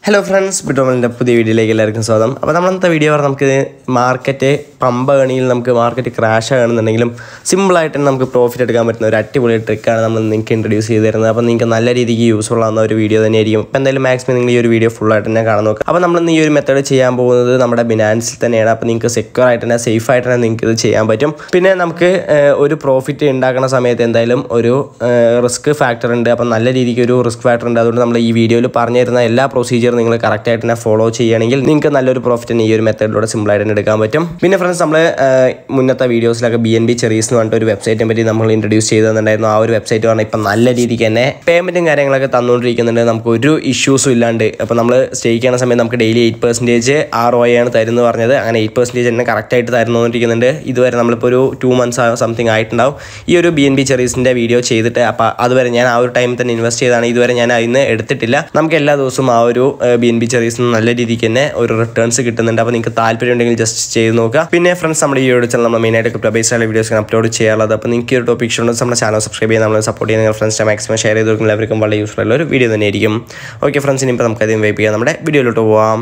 hello friends ബിറ്റോമലിൻ്റെ പുതിയ വീഡിയോയിലേക്ക് എല്ലാവർക്കും സ്വാഗതം അപ്പോൾ നമ്മളത്തെ വീഡിയോ പറഞ്ഞാൽ നമുക്ക് മാർക്കറ്റ് പമ്പ കണിയിൽ നമുക്ക് മാർക്കറ്റ് ക്രാഷ് ആണെന്നുണ്ടെങ്കിലും സിമ്പിളായിട്ട് തന്നെ നമുക്ക് പ്രോഫിറ്റ് എടുക്കാൻ പറ്റുന്ന ഒരു അടിപൊളി ട്രിക്കാണ് നമ്മൾ നിങ്ങൾക്ക് ഇൻട്രൊഡ്യൂസ് ചെയ്ത് തരുന്നത് അപ്പോൾ നിങ്ങൾക്ക് നല്ല രീതിക്ക് യൂസ്ഫുൾ ആവുന്ന ഒരു വീഡിയോ തന്നെയായിരിക്കും അപ്പോൾ എന്തായാലും മാക്സിമം നിങ്ങൾ ഈ ഒരു വീഡിയോ ഫുള്ളായിട്ട് തന്നെ കാണാൻ നോക്കുക അപ്പോൾ നമ്മൾ ഇന്ന് ഈ ഒരു മെത്തേഡ് ചെയ്യാൻ പോകുന്നത് നമ്മുടെ ബിനാൻസിൽ തന്നെയാണ് അപ്പോൾ നിങ്ങൾക്ക് സെക്യൂർ ആയിട്ട് തന്നെ സേഫ് ആയിട്ട് തന്നെ നിങ്ങൾക്ക് ഇത് ചെയ്യാൻ പറ്റും പിന്നെ നമുക്ക് ഏഹ്, ഒരു പ്രോഫിറ്റ് ഉണ്ടാക്കുന്ന സമയത്ത് എന്തായാലും ഒരു റിസ്ക് ഫാക്ടർ ഉണ്ട് അപ്പം നല്ല രീതിക്ക് ഒരു റിസ്ക് ഫാക്ടർ ഉണ്ട് അതുകൊണ്ട് നമ്മൾ ഈ വീഡിയോയിൽ പറഞ്ഞു തരുന്ന എല്ലാ പ്രൊസീജിയറും നിങ്ങൾ കറക്റ്റ് ആയിട്ട് തന്നെ ഫോളോ ചെയ്യുകയാണെങ്കിൽ നിങ്ങൾക്ക് നല്ലൊരു പ്രോഫിറ്റ് തന്നെ ഈ ഒരു മെത്തേഡിലൂടെ സിമ്പിൾ ആയിട്ട് തന്നെ എടുക്കാൻ പറ്റും പിന്നെ ഫ്രണ്ട്സ് നമ്മൾ മുന്നത്തെ വീഡിയോസിലൊക്കെ ബി എൻ ബി ചെറീസ് എന്ന് പറഞ്ഞിട്ട് ഒരു വെബ്സൈറ്റിനെ പറ്റി നമ്മൾ ഇൻട്രൊഡ്യൂസ് ചെയ്ത് തന്നിട്ടുണ്ടായിരുന്നു ആ ഒരു വെബ്സൈറ്റ് പറഞ്ഞാൽ ഇപ്പം നല്ല രീതിക്ക് തന്നെ പേയ്മെൻറ്റും കാര്യങ്ങളൊക്കെ തന്നുകൊണ്ടിരിക്കുന്നുണ്ട് നമുക്ക് ഒരു ഇഷ്യൂസും ഇല്ലാണ്ട് അപ്പോൾ നമ്മൾ സ്റ്റേ ചെയ്യുന്ന സമയത്ത് നമുക്ക് daily eight percentage R O ആണ് തരുന്നത് പറഞ്ഞത് അങ്ങനെ എയ്റ്റ് പെർസെൻറ്റേജ് തന്നെ കറക്റ്റായിട്ട് തരുന്നുകൊണ്ടിരിക്കുന്നുണ്ട് ഇതുവരെ നമ്മളിപ്പോൾ ഒരു ടു മന്ത്സ് സംതിങ് ആയിട്ടുണ്ടാവും ഈ ഒരു ബി എൻ ബി ചെറീസിൻ്റെ വീഡിയോ ചെയ്തിട്ട് അപ്പോൾ അതുവരെ ഞാൻ ആ ഒരു ടൈമിൽ തന്നെ ഇൻവെസ്റ്റ് ചെയ്താണ് ഇതുവരെ ഞാൻ അതിന് എടുത്തിട്ടില്ല നമുക്ക് എല്ലാ ദിവസവും ആ ഒരു ബി എൻ ബി ചെറീസിന് നല്ല രീതിക്ക് തന്നെ ഒരു റിട്ടേൺസ് കിട്ടുന്നുണ്ട് അപ്പോൾ നിങ്ങൾക്ക് താല്പര്യം ഉണ്ടെങ്കിൽ ജസ്റ്റ് ചെയ്ത് നോക്കുക പിന്നെ ഫ്രണ്ട്സ് നമ്മുടെ ഈ ഒരു ചാനൽ നമ്മൾ മെയിനായിട്ട് ക്രിപ്റ്റോ ബേസ് ആയ വീഡിയോസ് അപ്ലോഡ് ചെയ്യാറുള്ളത് അപ്പോൾ നിങ്ങൾക്ക് ഈ ഒരു ടോപ്പിക് ഇഷ്ടമുണ്ടെങ്കിൽ നമ്മുടെ ചാനൽ സബ്സ്ക്രൈബ് ചെയ്യാൻ നമ്മൾ സപ്പോർട്ട് ചെയ്യുന്ന ഫ്രണ്ട്സിനെ മാക്സിമം ഷെയർ ചെയ്ത് കൊടുക്കുന്ന എല്ലാവർക്കും വളരെ യൂസ്ഫുൾ ആയിട്ടുള്ള ഒരു വീഡിയോ തന്നെയായിരിക്കും ഓക്കെ ഫ്രണ്ട്സ് ഇനിയിപ്പോൾ നമുക്ക് അധികം വെയിറ്റ് ചെയ്യാം നമ്മുടെ വീഡിയോയിലോട്ട് പോവാം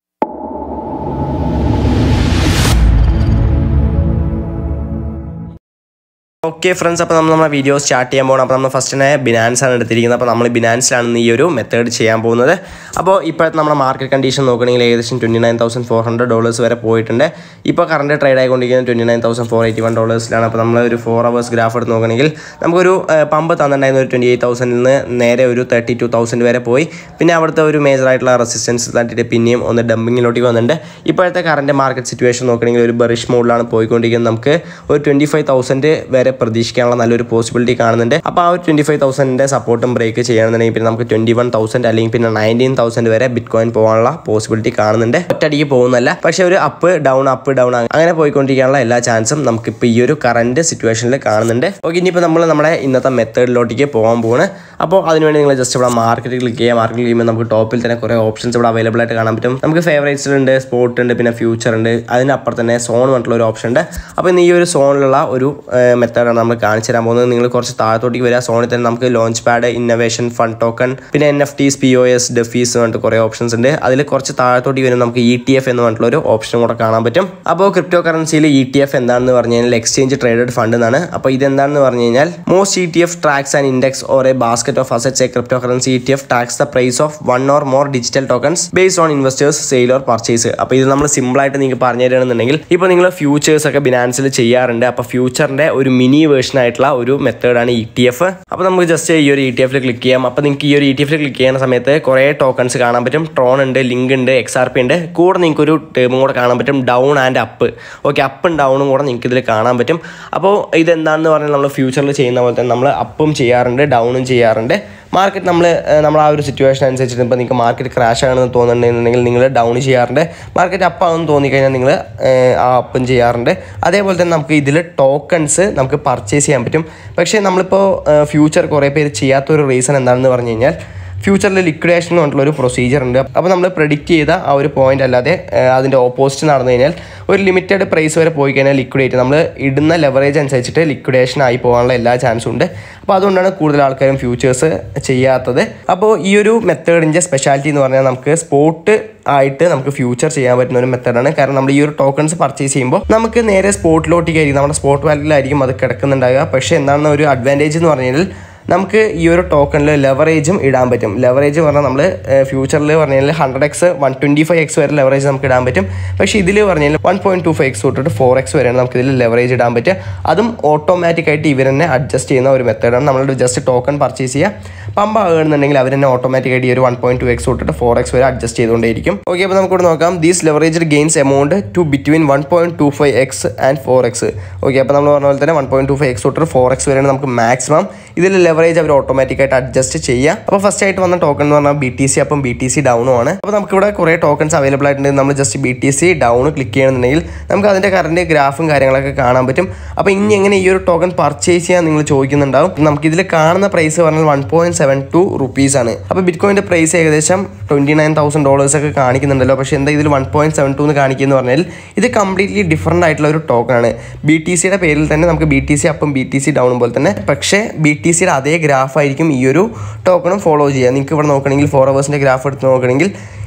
ഓക്കെ ഫ്രണ്ട്സ് അപ്പോൾ നമ്മൾ നമ്മുടെ വീഡിയോ സ്റ്റാർട്ട് ചെയ്യാൻ പോകണം അപ്പോൾ നമ്മൾ ഫസ്റ്റ് തന്നെ ബിനാൻസ് ആണ് എടുത്തിരിക്കുന്നത് അപ്പോൾ നമ്മൾ ബിനാൻസിലാണ് ഈ ഒരു മെത്തേഡ് ചെയ്യാൻ പോകുന്നത് അപ്പോൾ ഇപ്പോഴത്തെ നമ്മുടെ മാർക്കറ്റ് കണ്ടീഷൻ നോക്കുകയാണെങ്കിൽ ഏകദേശം twenty nine thousand four hundred dollars വരെ പോയിട്ടുണ്ട് ഇപ്പോൾ കറണ്ട് ട്രേഡ് ആയിക്കൊണ്ടിരിക്കുന്നത് twenty nine thousand four eighty one ഡോളേഴ്സിലാണ് അപ്പോൾ നമ്മൾ ഒരു ഫോർ അവേഴ്സ് ഗ്രാഫ് എടുത്ത് നോക്കുകയാണെങ്കിൽ നമുക്കൊരു പമ്പ് തന്നിട്ടുണ്ടായിരുന്ന ഒരു ട്വൻറ്റി എയ്റ്റ് തൗസൻഡിൽ നിന്ന് നേരെ ഒരു തേർട്ടി ടു തൗസൻഡ് വരെ പോയി പിന്നെ അവിടുത്തെ ഒരു മേജർ ആയിട്ടുള്ള റെസിസ്റ്റൻസ് തട്ടിയിട്ട് പിന്നെയും ഒന്ന് ഡംപിങ്ങിലോട്ടേക്ക് വന്നിട്ടുണ്ട് ഇപ്പോഴത്തെ കറണ്ട് മാർക്കറ്റ് സിറ്റുവേഷൻ നോക്കുകയാണെങ്കിൽ ഒരു ബറിഷ് മോഡിലാണ് പോയിക്കൊണ്ടിരിക്കുന്നത് നമുക്ക് ഒരു ട്വൻറ്റി ഫൈവ് തൗസൻഡ് വരെ പ്രതീക്ഷിക്കാനുള്ള നല്ലൊരു പോസിബിലിറ്റി കാണുന്നുണ്ട് അപ്പോൾ ആ ഒരു ട്വൻറ്റി ഫൈവ് തൗസൻഡിൻ്റെ സപ്പോർട്ടും ബ്രേക്ക് ചെയ്യണമെന്നുണ്ടെങ്കിൽ പിന്നെ നമുക്ക് ട്വൻറ്റി വൺ തൗസൻഡ് അല്ലെങ്കിൽ പിന്നെ നയൻറ്റീൻ തൗസൻഡ് വരെ ബിറ്റ് കോയിൻ പോകാനുള്ള പോസിബിലിറ്റി കാണുന്നുണ്ട് ഒറ്റയടിക്ക് പോകുന്നല്ല പക്ഷേ ഒരു അപ്പ് ഡൗൺ അപ്പ് ഡൗൺ അങ്ങനെ പോയിക്കൊണ്ടിരിക്കാനുള്ള എല്ലാ ചാൻസും നമുക്കിപ്പോൾ ഈ ഒരു കറണ്ട് സിറ്റുവേഷനിൽ കാണുന്നുണ്ട് ഓക്കെ ഇനിയിപ്പോൾ നമ്മൾ നമ്മുടെ ഇന്നത്തെ മെത്തേഡിലോട്ടേക്ക് പോകാൻ പോവാണ് അപ്പോൾ അതിനുവേണ്ടി നിങ്ങൾ ജസ്റ്റ് ഇവിടെ മാർക്കറ്റ് ക്ലിക്ക് ചെയ്യുക മാർക്കറ്റ് ക്ലിക്ക് ചെയ്യുമ്പോൾ നമുക്ക് ടോപ്പിൽ തന്നെ കുറേ ഓപ്ഷൻസ് ഇവിടെ അവൈലബിൾ ആയിട്ട് കാണാൻ പറ്റും നമുക്ക് ഫേവറേറ്റ്സ് ഉണ്ട് സ്പോട്ട് ഉണ്ട് പിന്നെ ഫ്യൂച്ചർ ഉണ്ട് അതിനപ്പുറം തന്നെ സോൺ പറഞ്ഞിട്ടുള്ള ഒരു ഓപ്ഷൻ ഉണ്ട് അപ്പോൾ ഇന്ന് ഈ ഒരു സോണിലുള്ള ഒരു മെത്തേഡാണ് നമ്മൾ കാണിച്ചു തരാൻ പോകുന്നത് നിങ്ങൾ കുറച്ച് താഴത്തോട്ടേക്ക് വരിക സോണിൽ തന്നെ നമുക്ക് launchpad innovation fund token പിന്നെ N F Ts P O S defis പറഞ്ഞിട്ട് കുറേ ഓപ്ഷൻസ് ഉണ്ട് അതിൽ കുറച്ച് താഴത്തോട്ടേക്ക് വരും നമുക്ക് ഇ ടി എഫ് എന്ന് പറഞ്ഞിട്ടുള്ള ഒരു ഓപ്ഷൻ കൂടെ കാണാൻ പറ്റും അപ്പോൾ ക്രിപ്റ്റോ കറൻസിയിൽ ഇ ടി എഫ് എന്താണെന്ന് പറഞ്ഞു കഴിഞ്ഞാൽ എക്സ്ചേഞ്ച് ട്രേഡഡ് ഫണ്ട് എന്നാണ് അപ്പോൾ ഇതെന്താണെന്ന് പറഞ്ഞു കഴിഞ്ഞാൽ most E T F tracks and index or a basket of assets a cryptocurrency E T F tracks the price of one or more digital tokens based on investors sale or purchase അപ്പോൾ ഇത് നമ്മൾ simple ആയിട്ട് നിങ്ങൾക്ക് പറഞ്ഞു തരുകയാണെന്നുണ്ടെങ്കിൽ ഇപ്പോൾ നിങ്ങൾ futures ഒക്കെ ബിനാൻസിൽ ചെയ്യാറുണ്ട് അപ്പോൾ ഫ്യൂച്ചറിന്റെ ഒരു മിനി വേർഷൻ ആയിട്ടുള്ള ഒരു മെത്തേഡാണ് ഇ ടി എഫ് അപ്പോൾ നമുക്ക് ജസ്റ്റ് ഈ ഒരു ഇ ടി എഫിൽ ക്ലിക്ക് ചെയ്യാം അപ്പോൾ നിങ്ങൾക്ക് ഈ ഒരു ഇ ടി എഫിൽ ക്ലിക്ക് ചെയ്യുന്ന സമയത്ത് കുറേ ടോക്കൺസ് കാണാൻ പറ്റും ട്രോൺ ഉണ്ട് ലിങ്ക് ഉണ്ട് എക്സ് ആർ പി ഉണ്ട് കൂടെ നിങ്ങൾക്ക് ഒരു ടേമും കൂടെ കാണാൻ പറ്റും ഡൗൺ ആൻഡ് അപ്പ് ഓക്കെ അപ്പും ഡൗണും കൂടെ നിങ്ങൾക്ക് ഇതിൽ കാണാൻ പറ്റും അപ്പോൾ ഇതെന്താണെന്ന് പറഞ്ഞാൽ നമ്മൾ ഫ്യൂച്ചറിൽ ചെയ്യുന്ന പോലെ തന്നെ നമ്മൾ അപ്പും ചെയ്യാറുണ്ട് ഡൗണും ചെയ്യാറുണ്ട് മാർക്കറ്റ് നമ്മൾ നമ്മൾ ആ ഒരു സിറ്റുവേഷൻ അനുസരിച്ചിട്ട് ഇപ്പോൾ നിങ്ങൾക്ക് മാർക്കറ്റ് ക്രാഷ് ആണെന്ന് തോന്നുന്നുണ്ടെന്നുണ്ടെങ്കിൽ നിങ്ങൾ ഡൗൺ ചെയ്യാറുണ്ട് മാർക്കറ്റ് അപ്പ് ആണെന്ന് തോന്നിക്കഴിഞ്ഞാൽ നിങ്ങൾ ആ അപ്പും ചെയ്യാറുണ്ട് അതേപോലെ തന്നെ നമുക്ക് ഇതിൽ ടോക്കൺസ് നമുക്ക് പർച്ചേസ് ചെയ്യാൻ പറ്റും പക്ഷേ നമ്മളിപ്പോൾ ഫ്യൂച്ചർ കുറേ പേര് ചെയ്യാത്തൊരു റീസൺ എന്താണെന്ന് പറഞ്ഞു കഴിഞ്ഞാൽ ഫ്യൂച്ചറിൽ ലിക്വിഡേഷൻ എന്ന് പറഞ്ഞിട്ടുള്ള ഒരു പ്രൊസീജിയർ ഉണ്ട് അപ്പോൾ നമ്മൾ പ്രെഡിക്റ്റ് ചെയ്ത ആ ഒരു പോയിന്റ് അല്ലാതെ ഏഹ്, അതിൻ്റെ ഓപ്പോസിറ്റ് നടന്നു കഴിഞ്ഞാൽ ഒരു ലിമിറ്റഡ് പ്രൈസ് വരെ പോയി കഴിഞ്ഞാൽ ലിക്വിഡേറ്റ് നമ്മൾ ഇടുന്ന ലെവറേജ് അനുസരിച്ചിട്ട് ലിക്വിഡേഷൻ ആയി പോകാനുള്ള എല്ലാ ചാൻസും ഉണ്ട് അപ്പോൾ അതുകൊണ്ടാണ് കൂടുതൽ ആൾക്കാരും ഫ്യൂച്ചേഴ്സ് ചെയ്യാത്തത് അപ്പോൾ ഈ ഒരു മെത്തേഡിൻ്റെ സ്പെഷ്യാലിറ്റി എന്ന് പറഞ്ഞാൽ നമുക്ക് സ്പോട്ട് ആയിട്ട് നമുക്ക് ഫ്യൂച്ചർ ചെയ്യാൻ പറ്റുന്ന ഒരു മെത്തേഡാണ് കാരണം നമ്മൾ ഈ ഒരു ടോക്കൺസ് പർച്ചേസ് ചെയ്യുമ്പോൾ നമുക്ക് നേരെ സ്പോട്ടിലോട്ടേക്കായിരിക്കും നമ്മുടെ സ്പോട്ട് വാല്യൂലായിരിക്കും അത് കിടക്കുന്നുണ്ടാകുക പക്ഷേ എന്താണ് ഒരു അഡ്വാൻറ്റേജ് എന്ന് പറഞ്ഞു കഴിഞ്ഞാൽ നമുക്ക് ഈ ഒരു ടോക്കണിൽ ലെവറേജും ഇടാൻ പറ്റും ലെവറേജ് പറഞ്ഞാൽ നമ്മൾ ഫ്യൂച്ചറിൽ പറഞ്ഞു കഴിഞ്ഞാൽ hundred X one twenty five X വരെ ലെവറേജ് നമുക്ക് ഇടാൻ പറ്റും പക്ഷേ ഇതിൽ പറഞ്ഞു കഴിഞ്ഞാൽ one point two five X തൊട്ടിട്ട് ഫോർ എക്സ് വരെയാണ് നമുക്ക് ഇതിൽ ലെവറേജ് ഇടാൻ പറ്റുക അതും ഓട്ടോമാറ്റിക് ആയിട്ട് ഇവർ തന്നെ അഡ്ജസ്റ്റ് ചെയ്യുന്ന ഒരു മെത്തേഡാണ് നമ്മൾ ജസ്റ്റ് ടോക്കൺ പർച്ചേസ് ചെയ്യുക പമ്പ് ആകുന്നുണ്ടെങ്കിൽ അവർ തന്നെ ഓട്ടോമാറ്റിക് ആയിട്ട് ഈ ഒരു വൺ പോയിന്റ് ടു എക്സ് തൊട്ടിട്ട് ഫോർ എക്സ് വരെ അഡ്ജസ്റ്റ് ചെയ്തുകൊണ്ടേയിരിക്കും ഓക്കെ അപ്പോൾ നമുക്ക് ഇവിടെ നോക്കാം these leverage gains amount to between one point two five X and four X okay അപ്പോൾ നമ്മൾ പറഞ്ഞ പോലെ തന്നെ one point two five X തൊട്ട് ഫോർ എക്സ് വരെയാണ് നമുക്ക് മാക്സിമം ഇതിൽ ലെവറേജ് അവർ ഓട്ടോമാറ്റിക് ആയിട്ട് അഡ്ജസ്റ്റ് ചെയ്യുക അപ്പോൾ ഫസ്റ്റ് ആയിട്ട് വന്ന ടോക്കൺ എന്ന് പറഞ്ഞാൽ ബി ടി സി അപ്പം ബി ടി സി ഡൗണും ആണ് അപ്പോൾ നമുക്ക് ഇവിടെ കുറേ ടോക്കൺസ് അവൈലബിൾ ആയിട്ടുണ്ട് നമ്മൾ just B T C down click ചെയ്യണമെന്നുണ്ടെങ്കിൽ നമുക്ക് അതിൻ്റെ കറണ്ട് ഗ്രാഫും കാര്യങ്ങളൊക്കെ കാണാൻ പറ്റും അപ്പോൾ ഇനി എങ്ങനെ ഈ ഒരു ടോക്കൺ പർച്ചേസ് ചെയ്യാൻ നിങ്ങൾ ചോദിക്കുന്നുണ്ടാവും നമുക്ക് ഇതിൽ കാണുന്ന പ്രൈസ് പറഞ്ഞാൽ one point seven two rupees ആണ് അപ്പോൾ ബിറ്റ് കോയിൻ്റെ പ്രൈസ് ഏകദേശം ട്വൻറ്റി നയൻ തൗസൻഡ് ഡോളേഴ്സ് ഒക്കെ കാണിക്കുന്നുണ്ടല്ലോ പക്ഷേ എന്താ ഇതിൽ വൺ പോയിന്റ് സെവൻ ടു എന്ന് കാണിക്കുന്നു പറഞ്ഞാൽ ഇത് കംപ്ലീറ്റ്ലി ഡിഫറെൻ്റ് ആയിട്ടുള്ള ഒരു ടോക്കൺ ആണ് ബി ടി സിയുടെ പേരിൽ തന്നെ നമുക്ക് ബി ടി സി അപ്പം ബി ടി സി ഡൗൺ പോലെ തന്നെ പക്ഷേ ബി ടി സിയുടെ അതേ ഗ്രാഫ് ആയിരിക്കും ഈ ഒരു ടോക്കണും ഫോളോ ചെയ്യുക നിങ്ങൾക്ക് ഇവിടെ നോക്കണമെങ്കിൽ ഫോർ അവേഴ്സിൻ്റെ ഗ്രാഫ് എടുത്ത് നോക്കണമെങ്കിൽ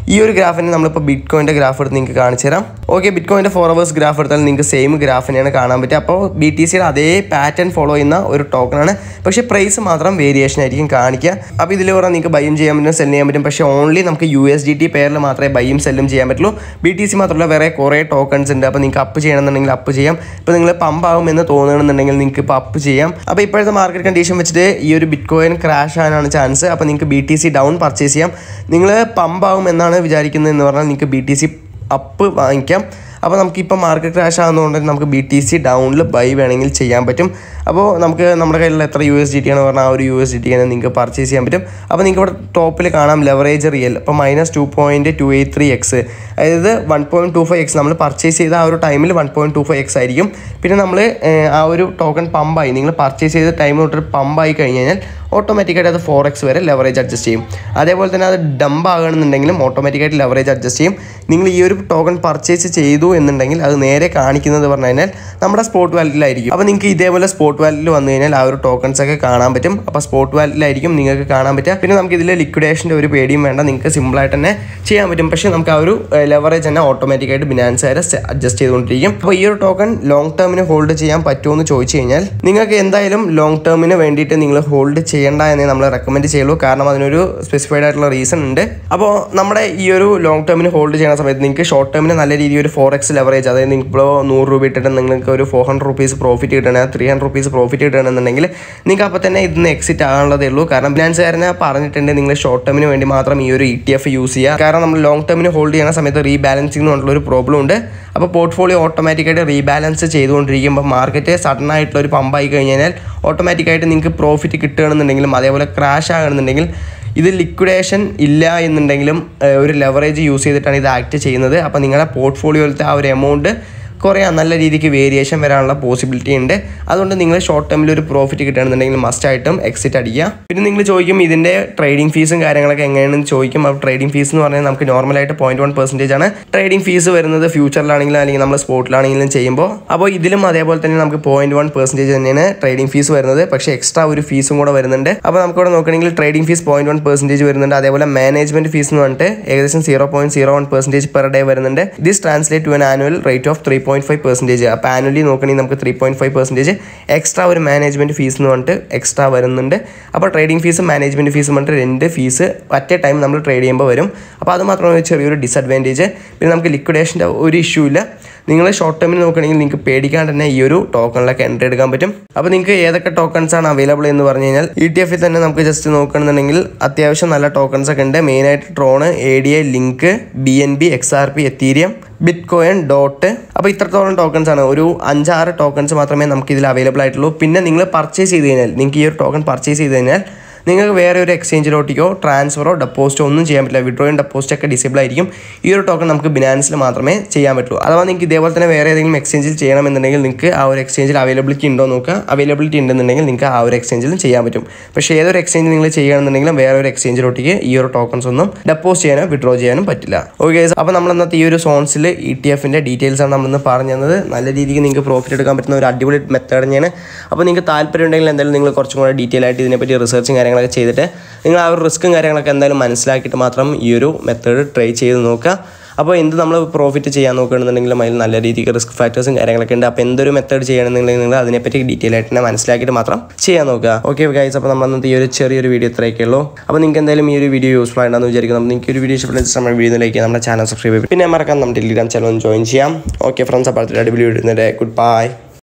ഈ ഒരു ഗ്രാഫിനെ നമ്മളിപ്പോൾ ബിറ്റ് കോയിൻ്റെ ഗ്രാഫ് എടുത്ത് നിങ്ങൾക്ക് കാണിച്ചു തരാം ഓക്കെ ബിറ്റ് കോയിൻ്റെ ഫോർ അവേഴ്സ് ഗ്രാഫ് എടുത്താൽ നിങ്ങൾക്ക് സെയിം ഗ്രാഫിനെയാണ് കാണാൻ പറ്റുക അപ്പോൾ ബി ടി സിയുടെ അതേ പാറ്റേൺ ഫോളോ ചെയ്യുന്ന ഒരു ടോക്കണാണ് പക്ഷേ പ്രൈസ് മാത്രം വേരിയേഷൻ ആയിരിക്കും കാണിക്കുക അപ്പോൾ ഇതിൽ പറഞ്ഞാൽ നിങ്ങൾക്ക് ബൈയും ചെയ്യാൻ പറ്റും സെല് ചെയ്യാൻ പറ്റും പക്ഷേ ഓൺലി നമുക്ക് യു എസ് ഡി ടി പെയറിൽ മാത്രമേ ബൈയും സെല്ലും ചെയ്യാൻ പറ്റുള്ളൂ ബി ടി സി മാത്രമല്ല വേറെ കുറേ ടോക്കൺസ് ഉണ്ട് അപ്പോൾ നിങ്ങൾക്ക് അപ്പ് ചെയ്യണമെന്നുണ്ടെങ്കിൽ അപ്പ് ചെയ്യാം ഇപ്പോൾ നിങ്ങൾ പമ്പ് ആകും എന്ന് തോന്നുകയാണെന്നുണ്ടെങ്കിൽ നിങ്ങൾക്ക് ഇപ്പോൾ അപ്പ് ചെയ്യാം അപ്പോൾ ഇപ്പോഴത്തെ മാർക്കറ്റ് കണ്ടീഷൻ വെച്ചിട്ട് ഈ ഒരു ബിറ്റ് കോയിൻ ക്രാഷ് ആകാനാണ് ചാൻസ് അപ്പോൾ നിങ്ങൾക്ക് B T C down purchase ചെയ്യാം നിങ്ങൾ പമ്പ് ആകും എന്നാണ് വിചാരിക്കുന്നത് എന്ന് പറഞ്ഞാൽ നിങ്ങൾക്ക് ബി ടി സി അപ്പ് വാങ്ങിക്കാം അപ്പോൾ നമുക്കിപ്പോൾ മാർക്കറ്റ് ക്രാഷ് ആകുന്നതുകൊണ്ട് നമുക്ക് ബി ടി സി ഡൗണിൽ ബൈ വേണമെങ്കിൽ ചെയ്യാൻ പറ്റും അപ്പോൾ നമുക്ക് നമ്മുടെ കയ്യിൽ എത്ര യു എസ് ഡി ടി ആണ് പറഞ്ഞാൽ ആ ഒരു യു എസ് ഡി ടി നിങ്ങൾക്ക് പർച്ചേസ് ചെയ്യാൻ പറ്റും അപ്പോൾ നിങ്ങൾക്ക് ഇവിടെ ടോപ്പിൽ കാണാം ലെവറേജ് റിയൽ അപ്പോൾ minus two point two eight three X അതായത് one point two five X നമ്മൾ പർച്ചേസ് ചെയ്ത ആ ഒരു ടൈമിൽ one point two five X ആയിരിക്കും പിന്നെ നമ്മൾ ആ ഒരു ടോക്കൺ പമ്പായി നിങ്ങൾ പർച്ചേസ് ചെയ്ത ടൈം തൊട്ട് പമ്പായി കഴിഞ്ഞ് കഴിഞ്ഞാൽ ഓട്ടോമാറ്റിക്കായിട്ട് അത് ഫോർ എക്സ് വരെ ലെവറേജ് അഡ്ജസ്റ്റ് ചെയ്യും അതേപോലെ തന്നെ അത് ഡംപ് ആകണമെന്നുണ്ടെങ്കിലും ഓട്ടോമാറ്റിക്കായിട്ട് ലെവറേജ് അഡ്ജസ്റ്റ് ചെയ്യും നിങ്ങൾ ഈ ഒരു ടോക്കൺ പർച്ചേസ് ചെയ്തു എന്നുണ്ടെങ്കിൽ അത് നേരെ കാണിക്കുന്നത് പറഞ്ഞു കഴിഞ്ഞാൽ നമ്മുടെ സ്പോട്ട് വാലറ്റിലായിരിക്കും അപ്പോൾ നിങ്ങൾക്ക് ഇതേപോലെ സ്പോട്ട് വാലറ്റിൽ വന്നു കഴിഞ്ഞാൽ ആ ഒരു ടോക്കൺസ് ഒക്കെ കാണാൻ പറ്റും അപ്പോൾ സ്പോട്ട് വാലറ്റിലായിരിക്കും നിങ്ങൾക്ക് കാണാൻ പറ്റുക പിന്നെ നമുക്ക് ഇതിൽ ലിക്വിഡേഷൻ്റെ ഒരു പേടിയും വേണ്ട നിങ്ങൾക്ക് സിമ്പിളായിട്ട് തന്നെ ചെയ്യാൻ പറ്റും പക്ഷേ നമുക്ക് ആ ഒരു ലെവറേജ് തന്നെ ഓട്ടോമാറ്റിക്കായിട്ട് ബിനാൻസ് വരെ അഡ്ജസ്റ്റ് ചെയ്തുകൊണ്ടിരിക്കും അപ്പോൾ ഈ ഒരു ടോക്കൺ ലോങ് ടേമിന് ഹോൾഡ് ചെയ്യാൻ പറ്റുമോ എന്ന് ചോദിച്ചു കഴിഞ്ഞാൽ നിങ്ങൾക്ക് എന്തായാലും ലോങ് ടേമിന് വേണ്ടിയിട്ട് നിങ്ങൾ ഹോൾഡ് ചെയ്യേണ്ട എന്നേ നമ്മൾ റെക്കമെൻഡ് ചെയ്യുള്ളൂ കാരണം അതിനൊരു സ്പെസിഫൈഡ് ആയിട്ടുള്ള റീസൺ ഉണ്ട് അപ്പോൾ നമ്മുടെ ഈ ഒരു ലോങ് ടേമിന് ഹോൾഡ് ചെയ്യുന്ന സമയത്ത് നിങ്ങൾക്ക് ഷോർട്ട് ടേമിന് നല്ല രീതിയിൽ ഒരു ഫോർ എക്സ് ലെവറേജ് അതായത് നിങ്ങളിപ്പോൾ നൂറ് രൂപ ഇട്ടിട്ട് നിങ്ങൾക്ക് ഒരു ഫോർ ഹൺഡ്രഡ് റുപ്പീസ് പ്രോഫിറ്റ് കിട്ടണം ത്രീ ഹൺഡ്രഡ് റുപ്പീസ് പ്രോഫിറ്റ് കിട്ടണമെന്നുണ്ടെങ്കിൽ നിങ്ങൾക്ക് അപ്പോൾ തന്നെ ഇതിന് എക്സിറ്റ് ആകാനുള്ളതേ ഉള്ളൂ കാരണം ഫിനാൻസുകാരനെ പറഞ്ഞിട്ടുണ്ട് നിങ്ങൾ ഷോർട്ട് ടേമിന് വേണ്ടി മാത്രം ഈ ഒരു ഇ ടി എഫ് യൂസ് ചെയ്യുക കാരണം നമ്മൾ ലോങ് ടേമിന് ഹോൾഡ് ചെയ്യുന്ന സമയത്ത് റീബാലൻസിംഗ് എന്ന് പറഞ്ഞിട്ടുള്ള ഒരു പ്രോബ്ലം ഉണ്ട് അപ്പോൾ പോർട്ട്ഫോളിയോ ഓട്ടോമാറ്റിക്കായിട്ട് റീബാലൻസ് ചെയ്തുകൊണ്ടിരിക്കുമ്പോൾ മാർക്കറ്റ് സഡൻ ആയിട്ടുള്ള ഒരു പമ്പായി കഴിഞ്ഞാൽ ഓട്ടോമാറ്റിക്കായിട്ട് നിങ്ങൾക്ക് പ്രോഫിറ്റ് കിട്ടുകയാണെന്നുണ്ടെങ്കിലും അതേപോലെ ക്രാഷ് ആകണമെന്നുണ്ടെങ്കിൽ ഇത് ലിക്വിഡേഷൻ ഇല്ല എന്നുണ്ടെങ്കിലും ഏഹ്, ഒരു ലെവറേജ് യൂസ് ചെയ്തിട്ടാണ് ഇത് ആക്ട് ചെയ്യുന്നത് അപ്പോൾ നിങ്ങളുടെ പോർട്ട്ഫോളിയോയിലത്തെ ആ ഒരു എമൗണ്ട് കുറയാൻ നല്ല രീതിക്ക് വേരിയേഷൻ വരാനുള്ള പോസിബിലിറ്റി ഉണ്ട് അതുകൊണ്ട് നിങ്ങൾ ഷോർട്ട് ടേമിൽ ഒരു പ്രോഫിറ്റ് കിട്ടുകയാണെന്നുണ്ടെങ്കിൽ മസ്റ്റായിട്ടും എക്സിറ്റ് അടിക്കുക പിന്നെ നിങ്ങൾ ചോദിക്കും ഇതിൻ്റെ ട്രേഡിംഗ് ഫീസും കാര്യങ്ങളൊക്കെ എങ്ങനെയാണെന്ന് ചോദിക്കും അപ്പോൾ ട്രേഡിംഗ് ഫീസ് എന്ന് പറഞ്ഞാൽ നമുക്ക് നോർമലായിട്ട് പോയിന്റ് വൺ പെർസെൻറ്റേജ് ആണ് ട്രേഡിംഗ് ഫീസ് വരുന്നത് ഫ്യൂച്ചറിലാണെങ്കിലും അല്ലെങ്കിൽ നമ്മൾ സ്പോട്ടിലാണെങ്കിലും ചെയ്യുമ്പോൾ അപ്പോൾ ഇതിലും അതേപോലെ തന്നെ നമുക്ക് പോയിന്റ് വൺ പെർസെൻറ്റേജ് തന്നെയാണ് ട്രേഡിംഗ് ഫീസ് വരുന്നത് പക്ഷേ എക്സ്ട്രാ ഒരു ഫീസും കൂടെ വരുന്നുണ്ട് അപ്പോൾ നമുക്കിവിടെ നോക്കുകയാണെങ്കിൽ trading fees point one percentage വരുന്നുണ്ട് അതേപോലെ മാനേജ്മെന്റ് ഫീസ് എന്ന് പറഞ്ഞിട്ട് ഏകദേശം zero point zero one percentage per day വരുന്നുണ്ട് this translate to an annual rate of three point five percentage അപ്പോൾ ആനുവലി നോക്കുകയാണെങ്കിൽ നമുക്ക് three point five percentage extra ഒരു മാനേജ്മെന്റ് ഫീസ് എന്ന് പറഞ്ഞിട്ട് എക്സ്ട്രാ വരുന്നുണ്ട് അപ്പോൾ ട്രേഡിംഗ് ഫീസും മാനേജ്മെന്റ് ഫീസും പറഞ്ഞിട്ട് രണ്ട് ഫീസ് അറ്റ് എ ടൈം നമ്മൾ ട്രേഡ് ചെയ്യുമ്പോൾ വരും അപ്പോൾ അത് മാത്രമാണ് ഒരു ചെറിയൊരു ഡിസഡ്വാൻറ്റേജ് പിന്നെ നമുക്ക് ലിക്വിഡേഷൻ്റെ ഒരു ഇഷ്യൂ ഇല്ല നിങ്ങൾ ഷോർട്ട് ടേമിൽ നോക്കുകയാണെങ്കിൽ നിങ്ങൾക്ക് പേടിക്കാണ്ട് തന്നെ ഈ ഒരു ടോക്കണിലൊക്കെ എൻട്രി എടുക്കാൻ പറ്റും അപ്പോൾ നിങ്ങൾക്ക് ഏതൊക്കെ ടോക്കൺസ് ആണ് അവൈലബിൾ എന്ന് പറഞ്ഞു കഴിഞ്ഞാൽ ഇ ടി എഫിൽ തന്നെ നമുക്ക് ജസ്റ്റ് നോക്കുകയാണെന്നുണ്ടെങ്കിൽ അത്യാവശ്യം നല്ല ടോക്കൺസ് ഒക്കെ ഉണ്ട് മെയിനായിട്ട് Tron A D I link B N B X R P Ethereum bitcoin dot അപ്പോൾ ഇത്രത്തോളം ടോക്കൺസ് ആണ് ഒരു അഞ്ചാറ് ടോക്കൺസ് മാത്രമേ നമുക്ക് ഇതിൽ അവൈലബിൾ ആയിട്ടുള്ളൂ പിന്നെ നിങ്ങൾ പർച്ചേസ് ചെയ്ത് കഴിഞ്ഞാൽ നിങ്ങൾക്ക് ഈ ഒരു ടോക്കൺ പർച്ചേസ് ചെയ്ത് കഴിഞ്ഞാൽ നിങ്ങൾക്ക് വേറെ ഒരു എക്സ്ചേഞ്ചിലോട്ടിക്കോ ട്രാൻസ്ഫറോ ഡെപ്പോസിറ്റോ ഒന്നും ചെയ്യാൻ പറ്റില്ല വിഡ്രോയും ഡെപ്പോസിറ്റ് ഒക്കെ ഡിസേബിൾ ആയിരിക്കും ഈ ഒരു ടോക്കൺ നമുക്ക് ബിനാൻസിൽ മാത്രമേ ചെയ്യാൻ പറ്റുള്ളൂ അഥവാ നിങ്ങൾക്ക് ഇതേപോലെ തന്നെ വേറെ ഏതെങ്കിലും എക്സ്ചേഞ്ചിൽ ചെയ്യണമെന്നുണ്ടെങ്കിൽ നിങ്ങൾക്ക് ആ ഒരു എക്സ്ചേഞ്ചിൽ അവൈലബിലിറ്റി ഉണ്ടോ നോക്കുക അവൈലബിലിറ്റി ഉണ്ടെന്നുണ്ടെങ്കിൽ നിങ്ങൾക്ക് ആ ഒരു എക്സ്ചേഞ്ചിലും ചെയ്യാൻ പറ്റും പക്ഷേ ഏതൊരു എക്സ്ചേഞ്ച് നിങ്ങൾ ചെയ്യുകയാണെന്നുണ്ടെങ്കിലും വേറെ ഒരു എക്സ്ചേഞ്ചിലോട്ടേക്ക് ഈ ഒരു ടോക്കൺസ് ഒന്നും ഡെപ്പോസിറ്റ് ചെയ്യാനോ വിഡ്രോ ചെയ്യാനും പറ്റില്ല ഓക്കെ അപ്പോൾ നമ്മൾ ഇന്നത്തെ ഈ ഒരു സോൺസിൽ ഇ ടി എഫിൻ്റെ ഡീറ്റെയിൽസ് ആണ് നമ്മളിന്ന് പറഞ്ഞു തന്നത് നല്ല രീതിക്ക് നിങ്ങൾക്ക് പ്രോഫിറ്റ് എടുക്കാൻ പറ്റുന്ന ഒരു അടിപൊളി മെത്തേഡ് തന്നെയാണ് അപ്പോൾ നിങ്ങൾക്ക് താല്പര്യം ഉണ്ടെങ്കിൽ എന്തായാലും നിങ്ങൾ കുറച്ചും കൂടെ ഡീറ്റെയിൽ ആയിട്ട് ഇതിനെപ്പറ്റി റിസർച്ചും കാര്യങ്ങളൊക്കെ ചെയ്തിട്ട് നിങ്ങൾ ആ ഒരു റിസ്ക്കും കാര്യങ്ങളൊക്കെ എന്തായാലും മനസ്സിലാക്കിയിട്ട് മാത്രം ഈ ഒരു മെത്തേഡ് ട്രൈ ചെയ്ത് നോക്കുക അപ്പോൾ എന്ത് നമ്മൾ പ്രോഫിറ്റ് ചെയ്യാൻ നോക്കുകയാണെന്നുണ്ടെങ്കിലും അതിൽ നല്ല രീതിക്ക് റിസ്ക് ഫാക്ടേഴ്സും കാര്യങ്ങളൊക്കെ ഉണ്ട് അപ്പോൾ എന്തൊരു മെത്തേഡ് ചെയ്യണമെന്നുണ്ടെങ്കിൽ നിങ്ങൾ അതിനെപ്പറ്റി ഡീറ്റെയിൽ ആയിട്ട് തന്നെ മനസ്സിലാക്കിയിട്ട് മാത്രം ചെയ്യാൻ നോക്കുക ഓക്കെ ഗൈസ് അപ്പോൾ നമ്മൾ അന്നത്തെ ഈ ഒരു ചെറിയൊരു വീഡിയോ ഇത്രയൊക്കെ ഉള്ളൂ അപ്പോൾ നിങ്ങൾക്ക് എന്തായാലും ഈ ഒരു വീഡിയോ യൂസ്ഫുൾ ആയിട്ടാണെന്ന് വിചാരിക്കുന്നു അപ്പോൾ നിങ്ങൾക്ക് ഈ ഒരു വീഡിയോ ഇഷ്ടപ്പെട്ട നമ്മുടെ വീഡിയോ ലൈക്ക് നമ്മുടെ ചാനൽ സബ്സ്ക്രൈബ് ചെയ്യും പിന്നെ മറക്കാൻ നമ്മുടെ ടെലിഗ്രാം ചാനൽ ഒന്ന് ജോയിൻ ചെയ്യാം ഓക്കെ ഫ്രണ്ട്സ് അപ്പോൾ അടുത്തൊരു അടിപൊളി വീഡിയോ ഗുഡ് ബൈ